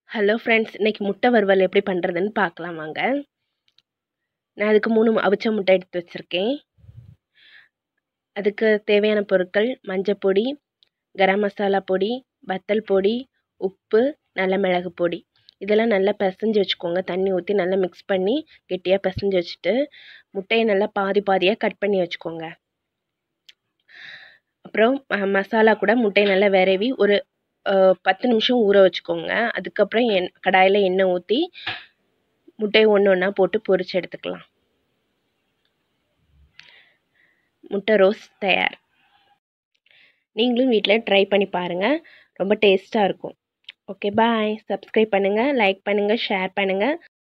hello friends இன்றைக்கி முட்டை வறுவல் எப்படி பண்ணுறதுன்னு பார்க்கலாம் வாங்க நான் அதுக்கு மூணு அவிச்ச முட்டை எடுத்து வச்சுருக்கேன் அதுக்கு தேவையான பொருட்கள் மஞ்சப்பொடி கரம் மசாலா பொடி வத்தல் பொடி உப்பு நல்ல மிளகு பொடி இதெல்லாம் நல்லா பிசைஞ்சு வச்சுக்கோங்க தண்ணி ஊற்றி நல்லா மிக்ஸ் பண்ணி கெட்டியாக பிசைஞ்சு வச்சுட்டு முட்டையை நல்லா பாதி பாதியாக கட் பண்ணி வச்சுக்கோங்க அப்புறம் மசாலா கூட முட்டையை நல்லா விரவி ஒரு பத்து நிமிஷம் ஊற வச்சுக்கோங்க அதுக்கப்புறம் எண் கடாயில் எண்ணெய் ஊற்றி முட்டையை ஒன்று ஒன்றா போட்டு பொரிச்சு எடுத்துக்கலாம் முட்டை ரோஸ் தயார் நீங்களும் வீட்டில் ட்ரை பண்ணி பாருங்கள் ரொம்ப டேஸ்ட்டாக இருக்கும் ஓகே பாய் சப்ஸ்கிரைப் பண்ணுங்கள் லைக் பண்ணுங்கள் ஷேர் பண்ணுங்கள்